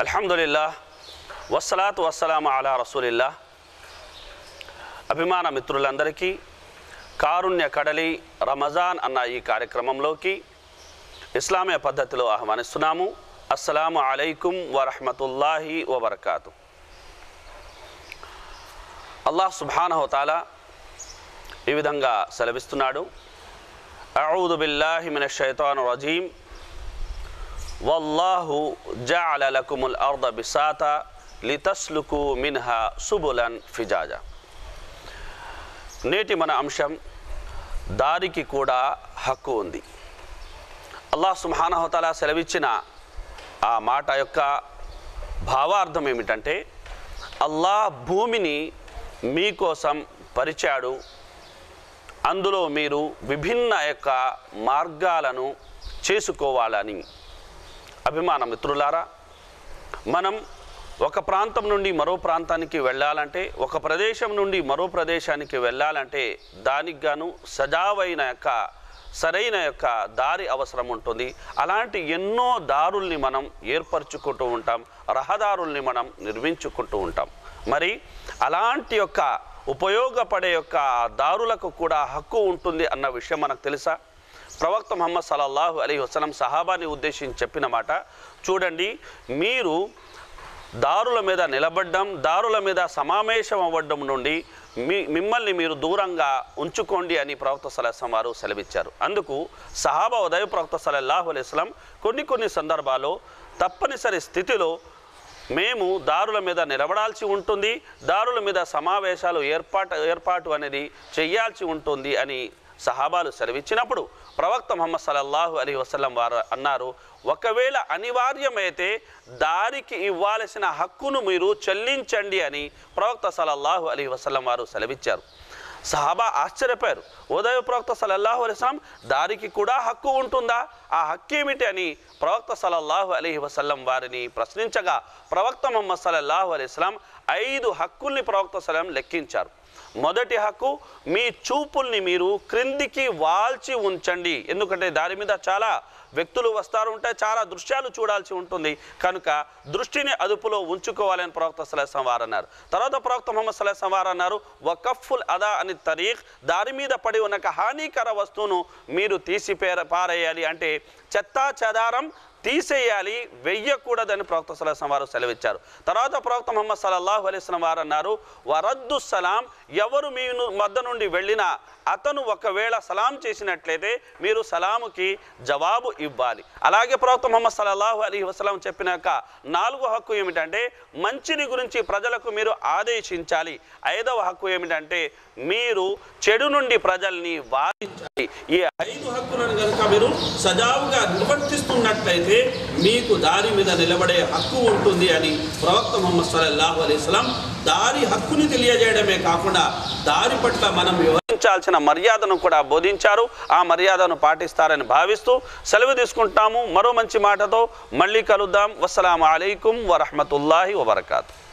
అల్హమ్దులిల్లా వస్సలాతు వస్సలాము అలా రసూలిల్లా అభిమాన మిత్రులందరికీ కారుణ్య కడలి రమజాన్ అన్న ఈ కార్యక్రమంలోకి ఇస్లామీయ పద్ధతిలో ఆహ్వానిస్తున్నాము అస్సలాము అలైకుం వరహమతుల్లాహి వబర్కాతు అల్లాహ్ సుబ్హానహుతాల ఈ విధంగా సెలవిస్తున్నాడు అఊదు బిల్లాహి మిన షైతాన్ రజీం వల్లాహు జఅల లకుముల్ అర్ద బిసాత లితస్లుకు మిన్హా సుబులన్ ఫిజాజా నేటి మన అంశం దారికి కూడా హక్కు ఉంది అల్లాహ్ సుబ్హానహుతాలా సెలవిచ్చిన ఆ మాట యొక్క భావార్థం ఏమిటంటే అల్లాహ్ భూమిని మీకోసం పరిచాడు అందులో మీరు విభిన్న యొక్క మార్గాలను చేసుకోవాలని అభిమాన మిత్రులారా మనం ఒక ప్రాంతం నుండి మరో ప్రాంతానికి వెళ్ళాలంటే ఒక ప్రదేశం నుండి మరో ప్రదేశానికి వెళ్ళాలంటే దానికి గాను సజావైన యొక్క సరైన యొక్క దారి అవసరం ఉంటుంది అలాంటి ఎన్నో దారుల్ని మనం ఏర్పరచుకుంటూ ఉంటాం రహదారుల్ని మనం నిర్మించుకుంటూ ఉంటాం మరి అలాంటి యొక్క ఉపయోగపడే యొక్క దారులకు కూడా హక్కు ఉంటుంది అన్న విషయం మనకు తెలుసా ప్రవక్త ముహమ్మద్ సల్లల్లాహు అలీ వసలం సహాబాని ఉద్దేశించి చెప్పిన మాట చూడండి మీరు దారుల మీద నిలబడ్డం దారుల మీద సమావేశం అవ్వడం నుండి మీ మిమ్మల్ని మీరు దూరంగా ఉంచుకోండి అని ప్రవక్త సలహం వారు సెలవిచ్చారు అందుకు సహాబా ఉదయ ప్రవక్త సలల్లాహు అలైస్లం కొన్ని కొన్ని సందర్భాల్లో తప్పనిసరి స్థితిలో మేము దారుల మీద నిలబడాల్సి ఉంటుంది దారుల మీద సమావేశాలు ఏర్పాటు ఏర్పాటు అనేది చేయాల్సి ఉంటుంది అని సహాబాలు సెలవిచ్చినప్పుడు ప్రవక్త ముహమ్మద్ సల్లల్లాహు అలీ వసల్లం వారు అన్నారు ఒకవేళ అనివార్యమైతే దారికి ఇవ్వాల్సిన హక్కును మీరు చెల్లించండి అని ప్రవక్త సల్లల్లాహు అలీ వసల్లం వారు సెలవిచ్చారు సహాబా ఆశ్చర్యపోయారు ఉదయ ప్రవక్త సలల్లాహు అలీస్లాం దారికి కూడా హక్కు ఉంటుందా ఆ హక్కు ఏమిటి అని ప్రవక్త సలల్లాహు అలీ వసల్లం వారిని ప్రశ్నించగా ప్రవక్త ముహమ్మద్ సలల్లాహు అలీస్లాం ఐదు హక్కుల్ని ప్రవక్త సలం లెక్కించారు మొదటి హక్కు మీ చూపుల్ని మీరు క్రిందికి వాల్చి ఉంచండి ఎందుకంటే దాని మీద చాలా వ్యక్తులు వస్తారు ఉంటే చాలా దృశ్యాలు చూడాల్సి ఉంటుంది కనుక దృష్టిని అదుపులో ఉంచుకోవాలని ప్రవక్త సలహం వారు అన్నారు తర్వాత ప్రవక్త ముహమ్మద్ సలహం వారు అన్నారు వకఫుల్ అదా అని తరీఖ్ దాని మీద పడి ఉన్న ఒక హానికర వస్తువును మీరు తీసి పేర పారేయాలి అంటే చెత్తా చెదారం తీసేయాలి వెయ్యకూడదని ప్రవక్త సలహం వారు సెలవిచ్చారు తర్వాత ప్రవక్త ముహమ్మద్ సల్లల్లాహు అలైస్లం వారు అన్నారు వరద్దు సలాం ఎవరు మీ ను- మధ్య నుండి వెళ్ళినా అతను ఒకవేళ సలాం చేసినట్లయితే మీరు సలాముకి జవాబు ఇవ్వాలి అలాగే ప్రవక్త ముహమ్మద్ సల్లల్లాహు అలీ వసలాం చెప్పిన యొక్క నాలుగో హక్కు ఏమిటంటే మంచిని గురించి ప్రజలకు మీరు ఆదేశించాలి ఐదవ హక్కు ఏమిటంటే మీరు చెడు నుండి ప్రజల్ని వాదించాలి ఈ ఐదు హక్కులను కనుక మీరు సజావుగా నిర్వర్తిస్తున్నట్లయితే మీకు దారి మీద నిలబడే హక్కు ఉంటుంది అని ప్రవక్త ముహమ్మద్ సల్లల్లాహు అలైస్లాం దారి హక్కుని తెలియజేయడమే కాకుండా దారి పట్ల మనం వివరించాల్సిన మర్యాదను కూడా బోధించారు ఆ మర్యాదను పాటిస్తారని భావిస్తూ సెలవు తీసుకుంటాము మరో మంచి మాటతో మళ్ళీ కలుద్దాం వస్సలాము అలైకుం వరహమతుల్లాహి వబర్కాతు